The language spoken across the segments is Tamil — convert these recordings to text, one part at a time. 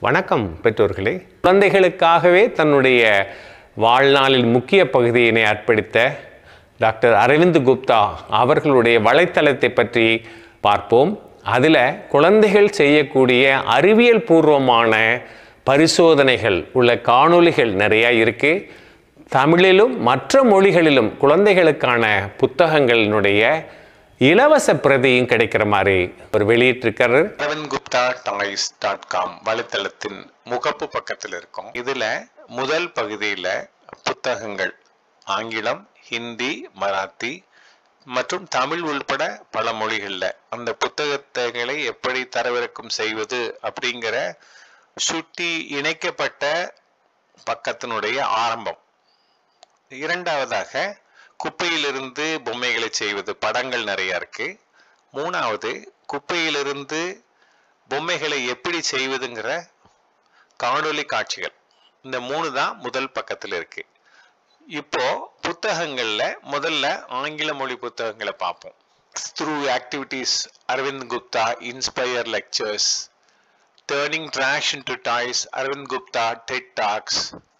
வணக்கம் பெற்றோர்களே குழந்தைகளுக்காகவே தன்னுடைய வாழ்நாளில் முக்கிய பகுதியினை அர்ப்பணித்த டாக்டர் அரவிந்த் குப்தா அவர்களுடைய வலைத்தளத்தை பற்றி பார்ப்போம் அதில் குழந்தைகள் செய்யக்கூடிய அறிவியல் பூர்வமான பரிசோதனைகள் உள்ள காணொளிகள் நிறையா இருக்குது தமிழிலும் மற்ற மொழிகளிலும் குழந்தைகளுக்கான புத்தகங்களினுடைய இலவச பிரதியும் கிடைக்கிற மாதிரி அவர் வெளியிட்டிருக்காரு Arvind Gupta toys dot com வலைத்தளத்தின் முகப்பு பக்கத்தில் இருக்கும் இதுல முதல் பகுதியில புத்தகங்கள் ஆங்கிலம் ஹிந்தி மராத்தி மற்றும் தமிழ் உள்பட பல மொழிகள்ல அந்த புத்தகங்களை எப்படி தரவிறக்கம் செய்வது அப்படிங்கிற சுட்டி இணைக்கப்பட்ட பக்கத்தினுடைய ஆரம்பம் இரண்டாவதாக குப்பையிலிருந்து பொம்மைகளை செய்வது படங்கள் நிறைய இருக்கு மூணாவது குப்பையிலிருந்து பொம்மைகளை எப்படி செய்வதுங்கிற காணொளி காட்சிகள் இந்த மூணு தான் முதல் பக்கத்தில் இருக்கு இப்போ புத்தகங்கள்ல முதல்ல ஆங்கில மொழி புத்தகங்களை பார்ப்போம் through activities Arvind Gupta inspire lectures turning trash into toys Arvind Gupta TED talks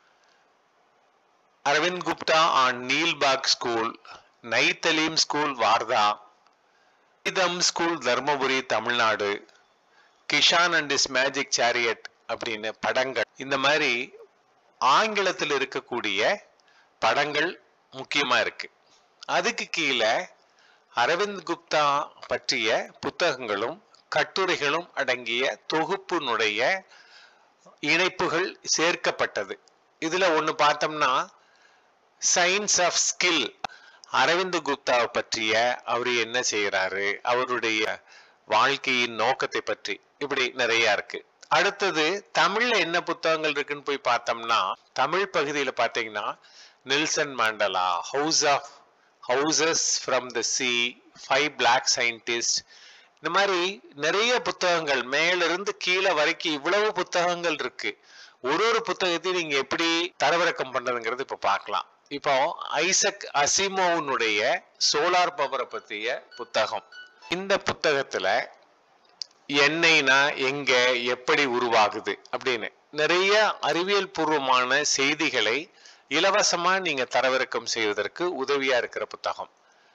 Arvind Gupta on Neelbagh school Nai Talim school Wardha Idam school Dharmapuri Tamil Nadu Kishan and is magic chariot அப்படின்னு படங்கள் இந்த மாதிரி ஆங்கிலத்தில் இருக்கக்கூடிய படங்கள் முக்கியமா இருக்கு அதுக்கு கீழே அரவிந்த் குப்தா பற்றிய புத்தகங்களும் கட்டுரைகளும் அடங்கிய தொகுப்பினுடைய இணைப்புகள் சேர்க்கப்பட்டது இதுல ஒண்ணு பார்த்தோம்னா சயின்ஸ் ஆஃப் ஸ்கில் அரவிந்த் குப்தாவை பற்றிய அவர் என்ன செய்யறாரு அவருடைய வாழ்க்கையின் நோக்கத்தை பற்றி இப்படி நிறைய இருக்கு அடுத்தது தமிழ்ல என்ன புத்தகங்கள் இருக்குன்னு போய் பார்த்தோம்னா தமிழ் பகுதியில பாத்தீங்கன்னா Nelson Mandela house of houses from the C five block scientist இந்த மாதிரி நிறைய புத்தகங்கள் மேலிருந்து கீழே வரைக்கும் இவ்வளவு புத்தகங்கள் இருக்கு ஒரு ஒரு புத்தகத்தையும் நீங்க எப்படி தரவிறக்கம் பண்றதுங்கிறது இப்ப பார்க்கலாம் இப்போ ஐசக் அசிமோவனுடைய சோலார் பவரை பற்றிய புத்தகம் இந்த புத்தகத்துல எண்ணெய்னா எங்க எப்படி உருவாகுது அப்படின்னு நிறைய அறிவியல் பூர்வமான செய்திகளை இலவசமா நீங்க தரவிறக்கம் செய்வதற்கு உதவியா இருக்கிற புத்தகம்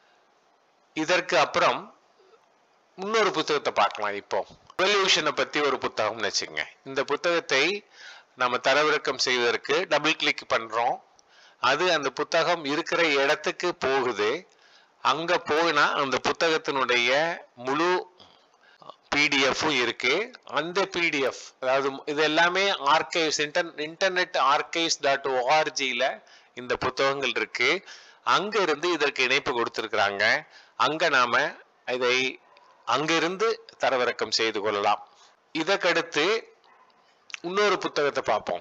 இதற்கு அப்புறம் இன்னொரு புத்தகத்தை பார்க்கலாம் இப்போ ரெவல்யூஷனை பத்தி ஒரு புத்தகம்னு வச்சுங்க இந்த புத்தகத்தை நம்ம தரவிறக்கம் செய்வதற்கு டபுள் கிளிக் பண்றோம் அது அந்த புத்தகம் இருக்கிற இடத்துக்கு போகுது அங்க போனா அந்த புத்தகத்தினுடைய முழு பிடிஎஃப்பும் இருக்கு அந்த பிடிஎஃப் அதாவது இது எல்லாமே archives inter internet archives dot ஓஆர்ஜியில் இந்த புத்தகங்கள் இருக்கு அங்க இருந்து இதற்கு இணைப்பு கொடுத்துருக்குறாங்க அங்க நாம இதை அங்கிருந்து தரவிறக்கம் செய்து கொள்ளலாம் இதற்கடுத்து இன்னொரு புத்தகத்தை பார்ப்போம்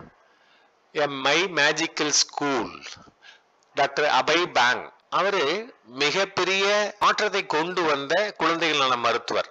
a my magical school doctor Abhay Bang அவரு மிகப்பெரிய மாற்றத்தை கொண்டு வந்த குழந்தைகள் நல மருத்துவர்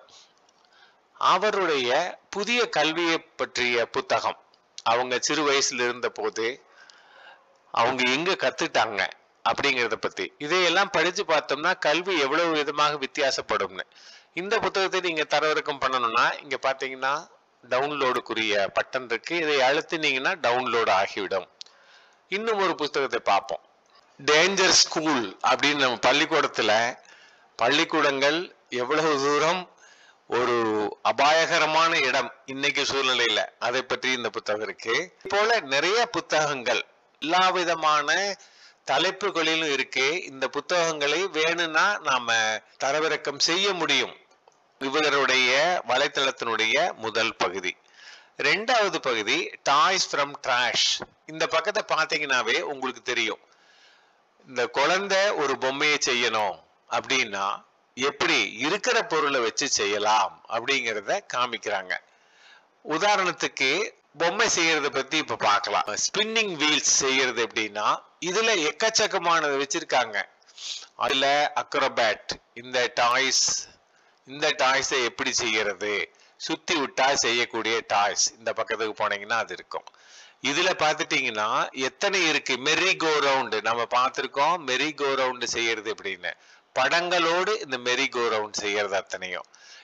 அவருடைய புதிய கல்வியை பற்றிய புத்தகம் அவங்க சிறு வயசுல இருந்த போது அவங்க எங்க கத்துட்டாங்க அப்படிங்கிறத பத்தி இதையெல்லாம் படிச்சு பார்த்தோம்னா கல்வி எவ்வளவு விதமாக வித்தியாசப்படும்னு இந்த புத்தகத்தை நீங்க தரவிறக்கம் பண்ணணும்னா இங்க பாத்தீங்கன்னா டவுன்லோடுக்குரிய பட்டன் இருக்கு இதை அழுத்தினீங்கன்னா டவுன்லோடு ஆகிவிடும் இன்னும் ஒரு புத்தகத்தை பார்ப்போம் டேஞ்சர் ஸ்கூல் அப்படின்னு நம்ம பள்ளிக்கூடத்துல பள்ளிக்கூடங்கள் எவ்வளவு தூரம் ஒரு அபாயகரமான இடம் இன்னைக்கு சூழ்நிலையில அதை பற்றி இந்த புத்தகம் இருக்கு போல நிறைய புத்தகங்கள் எல்லா விதமான தலைப்புகளிலும் இருக்கு இந்த புத்தகங்களை வேணும்னா நாம தரவிறக்கம் செய்ய முடியும் இவருடைய வலைத்தளத்தினுடைய முதல் பகுதி ரெண்டாவது பகுதி டாய்ஸ் ஃப்ரம் ட்ராஷ் இந்த பக்கத்தை பார்த்தீங்கன்னாவே உங்களுக்கு தெரியும் இந்த குழந்தை ஒரு பொம்மையை செய்யணும் அப்படின்னா எப்படி இருக்கிற பொருளை வச்சு செய்யலாம் அப்படிங்கிறத காமிக்கிறாங்க உதாரணத்துக்கு பொம்மை செய்யறத பத்தி இப்ப பார்க்கலாம் ஸ்பின்னிங் வீல்ஸ் செய்யறது எப்படின்னா இதுல எக்கச்சக்கமானது வச்சிருக்காங்க அதுல அக்ரோபேட் இந்த டாய்ஸ் இந்த டாய்ஸை எப்படி செய்யறது சுத்தி விட்டா செய்யக்கூடிய டாய்ஸ் இந்த பக்கத்துக்கு போனீங்கன்னா அது இருக்கும் இதுல பாத்துட்டீங்கன்னா எத்தனை இருக்கு மெரி கோ ரவுண்டு நம்ம பார்த்திருக்கோம் மெரி கோ ரவுண்டு செய்யறது எப்படின்னு படங்களோடு இந்த மெரி கோ ரவுண்ட் செய்யறது அத்தனையும்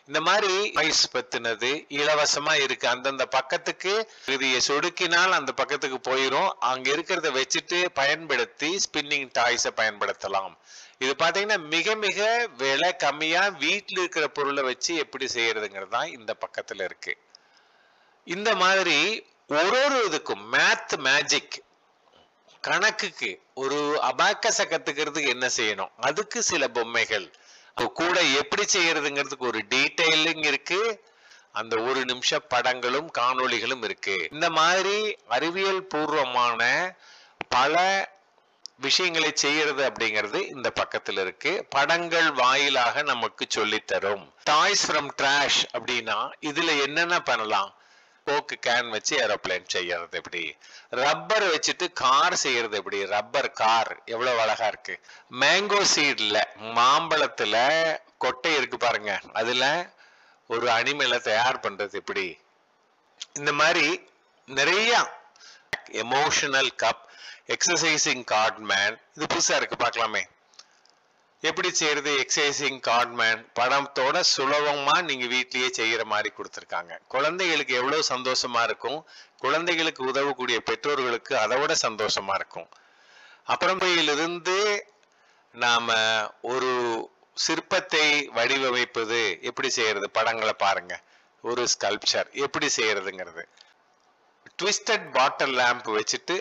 இந்த மாதிரி டாய்ஸ் பத்தினது இலவசமா இருக்கு அந்தந்த பக்கத்துக்கு இதைய சொடுக்கினால் அந்த பக்கத்துக்கு போயிரும் அங்க இருக்கிறத வச்சுட்டு பயன்படுத்தி ஸ்பின்னிங் டாய்ஸை பயன்படுத்தலாம் இது பாத்தீங்கன்னா மிக மிக விலை கம்மியா வீட்டில் இருக்கிற பொருளை வச்சு எப்படி செய்யறதுங்கிறது தான் இந்த பக்கத்துல இருக்கு இந்த மாதிரி ஒரு ஒரு இதுக்கும் மேத் மேஜிக் கணக்குக்கு ஒரு அபாக்கஸ கத்துக்கிறதுக்கு என்ன செய்யணும் அதுக்கு சில பொம்மைகள் அது கூட எப்படி செய்யறதுங்கிறதுக்கு ஒரு டீடைலிங் இருக்கு அந்த ஒரு நிமிஷ படங்களும் காணொளிகளும் இருக்கு இந்த மாதிரி அறிவியல் பூர்வமான பல விஷயங்களை செய்யறது அப்படிங்கிறது இந்த பக்கத்துல இருக்கு படங்கள் வாயிலாக நமக்கு சொல்லித் தரும் டாய்ஸ் ஃப்ரம் ட்ராஷ் அப்படின்னா இதுல என்னென்ன பண்ணலாம் கோக்கு கேன் வச்சு ஏரோப்ளேன் செய்யறது எப்படி ரப்பர் வச்சுட்டு கார் செய்யறது எப்படி ரப்பர் கார் எவ்வளவு அழகா இருக்கு மேங்கோ சீட்ல மாம்பழத்துல கொட்டை இருக்கு பாருங்க அதுல ஒரு அனிமலை தயார் பண்றது எப்படி இந்த மாதிரி நிறைய emotional cup exercising card man இது புதுசா இருக்கு பார்க்கலாமே எப்படி செய்யறது எக்ஸசைசிங் கார்ட் மேன் படத்தோட சுலபமா நீங்க வீட்லயே செய்யற மாதிரி கொடுத்துருக்காங்க குழந்தைகளுக்கு எவ்வளவு சந்தோஷமா இருக்கும் குழந்தைகளுக்கு உதவக்கூடிய பெற்றோர்களுக்கு அதை விட சந்தோஷமா இருக்கும் அப்புறமையிலிருந்து நாம ஒரு சிற்பத்தை வடிவமைப்பது எப்படி செய்யறது படங்களை பாருங்க ஒரு ஸ்கல்ப்சர் எப்படி செய்யறதுங்கிறது ட்விஸ்டட் பாட்டில் லேம்ப் வச்சுட்டு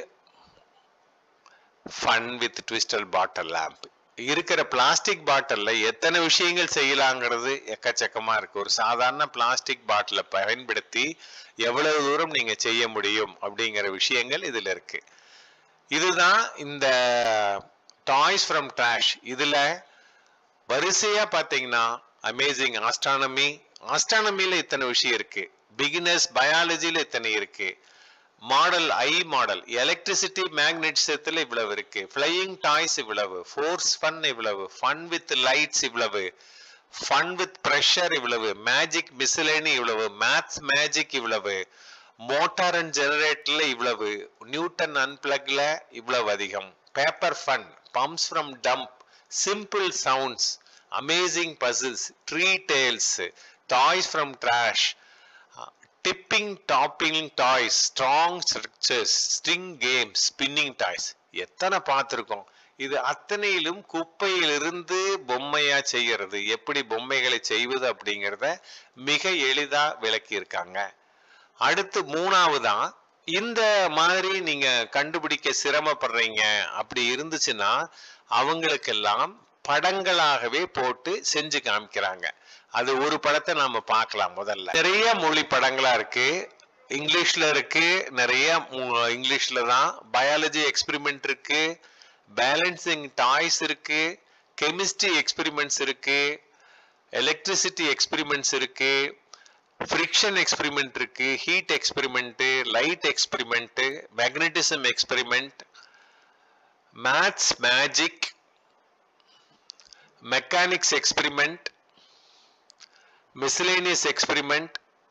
fun with twisted bottle lamp இருக்கிற பிளாஸ்டிக் பாட்டில்ல எத்தனை விஷயங்கள் செய்யலாங்கிறது எக்கச்சக்கமா இருக்கு ஒரு சாதாரண பிளாஸ்டிக் பாட்டிலை பயன்படுத்தி எவ்வளவு தூரம் நீங்க செய்ய முடியும் அப்படிங்கிற விஷயங்கள் இதுல இருக்கு இதுதான் இந்த டாய்ஸ் ஃப்ரம் ட்ராஷ் இதுல வரிசையா பாத்தீங்கன்னா அமேசிங் ஆஸ்ட்ரானமி ஆஸ்ட்ரானமில இத்தனை விஷயம் இருக்கு பிகினர்ஸ் பயாலஜில இத்தனை இருக்கு மாடல் ஐ மாடல் எலக்ட்ரிசிட்டி மேக்னெட்டிசத்துல இவ்வளவு இருக்கு ஃப்ளையிங் டாய்ஸ் இவ்வளவு ஃபோர்ஸ் ஃபன் இவ்வளவு ஃபன் வித் லைட்ஸ் இவ்வளவு ஃபன் வித் ப்ரெஷர் இவ்வளவு மேஜிக் மிஸ்லேனி இவ்வளவு மேத்ஸ் மேஜிக் இவ்வளவு மோட்டார் அண்ட் ஜெனரேட்டர்ல இவ்வளவு நியூட்டன் அன்பிளக்ல இவ்வளவு அதிகம் paper fun pumps from dump simple sounds amazing puzzles tree tales toys from trash tipping topping toys strong structures string games spinning toys எத்தனை பார்த்துருக்கோம் இது அத்தனையிலும் குப்பையிலிருந்து பொம்மையா செய்யறது எப்படி பொம்மைகளை செய்வது அப்படிங்கிறத மிக எளிதா விளக்கி இருக்காங்க அடுத்து மூணாவதா இந்த மாதிரி நீங்க கண்டுபிடிக்க சிரமப்படுறீங்க அப்படி இருந்துச்சுன்னா அவங்களுக்கெல்லாம் படங்களாகவே போட்டு செஞ்சு காமிக்கிறாங்க அது ஒரு படத்தை நாம பார்க்கலாம் முதல்ல நிறைய மொழி படங்களா இருக்கு இங்கிலீஷ்ல இருக்கு நிறைய மு- இங்கிலீஷ்ல தான் பயாலஜி எக்ஸ்பெரிமெண்ட் இருக்கு பேலன்சிங் டாய்ஸ் இருக்கு கெமிஸ்ட்ரி எக்ஸ்பெரிமெண்ட்ஸ் இருக்கு எலக்ட்ரிசிட்டி எக்ஸ்பெரிமெண்ட்ஸ் இருக்கு ஃப்ரிக்ஷன் எக்ஸ்பெரிமெண்ட் இருக்கு heat experiment light experiment magnetism experiment maths magic mechanics experiment miscellaneous experiment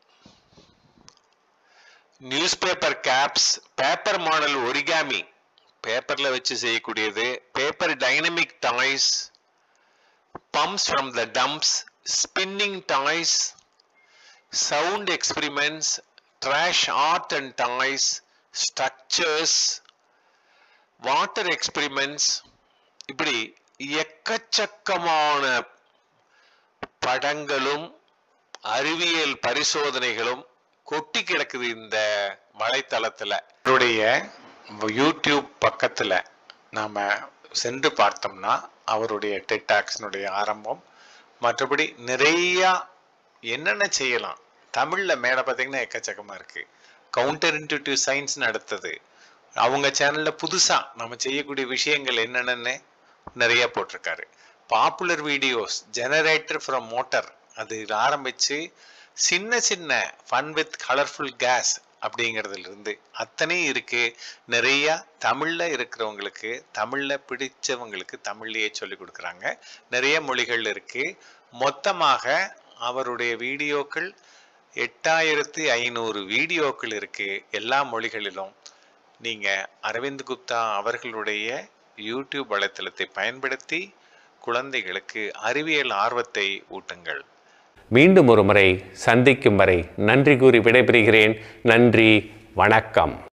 newspaper caps paper model origami பேப்பர்ல வச்சு செய்யக்கூடியது paper dynamic toys pumps from the dumps spinning toys sound experiments trash art and toys structures water experiments இப்படி எக்கச்சக்கமான படங்களும் அறிவியல் பரிசோதனைகளும் கொட்டி கிடக்குது இந்த வலைத்தளத்துல அவருடைய யூடியூப் பக்கத்துல நாம சென்று பார்த்தோம்னா அவருடைய டெட்டாக்ஸினுடைய ஆரம்பம் மற்றபடி நிறைய என்னென்ன செய்யலாம் தமிழ்ல மேல பார்த்தீங்கன்னா எக்கச்சக்கமா இருக்கு கவுண்டர் இன்டியூட்டிவ் சயின்ஸ் அடுத்தது அவங்க சேனல்ல புதுசா நம்ம செய்யக்கூடிய விஷயங்கள் என்னென்னு நிறைய போட்டிருக்காரு popular videos generator from motor அது ஆரம்பிச்சு சின்ன சின்ன ஃபன் வித் கலர்ஃபுல் கேஸ் அப்படிங்கிறதுல இருந்து அத்தனையும் இருக்கு நிறைய தமிழ்ல இருக்கிறவங்களுக்கு தமிழ்ல பிடிச்சவங்களுக்கு தமிழ்லயே சொல்லி கொடுக்குறாங்க நிறைய மொழிகள் இருக்கு மொத்தமாக அவருடைய வீடியோக்கள் எட்டாயிரத்தி ஐநூறு வீடியோக்கள் இருக்கு எல்லா மொழிகளிலும் நீங்க அரவிந்த் குப்தா அவர்களுடைய யூடியூப் வலைத்தளத்தை பயன்படுத்தி குழந்தைகளுக்கு அறிவியல் ஆர்வத்தை ஊட்டுங்கள் மீண்டும் ஒரு முறை சந்திக்கும் வரை நன்றி கூறி விடைபெறுகிறேன் நன்றி வணக்கம்